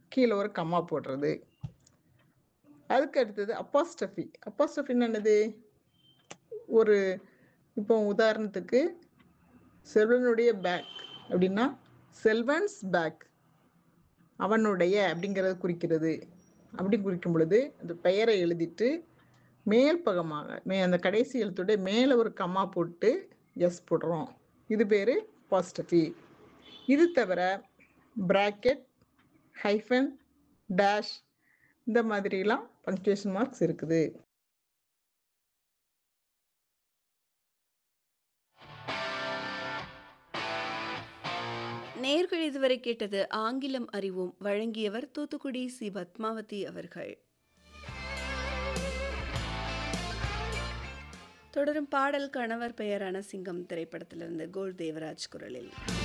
கீழே ஒரு கம்மா போடுறது அதுக்கு அடுத்தது அப்போஸ்டஃபி அப்போஸ்டஃபின்னு என்னது ஒரு இப்போ உதாரணத்துக்கு செல்வனுடைய பேக் அப்படின்னா செல்வன்ஸ் பேக் அவனுடைய அப்படிங்கிறத குறிக்கிறது அப்படி குறிக்கும் பொழுது அந்த பெயரை எழுதிட்டு மேல் பக்கமாக மே அந்த கடைசி எழுத்துடைய மேலே ஒரு கம்மா போட்டு எஸ் போடுறோம் இது பேர் பாஸ்டஃபி இது தவிர பிராக்கெட் ஹைஃபன் டேஷ் இந்த மாதிரிலாம் பங்க்சுவேஷன் மார்க்ஸ் இருக்குது நேர்கள் இதுவரை கேட்டது ஆங்கிலம் அறிவோம் வழங்கியவர் தூத்துக்குடி சி பத்மாவதி அவர்கள் தொடரும் பாடல் கணவர் பெயரான சிங்கம் திரைப்படத்திலிருந்து கோல் தேவராஜ் குரலில்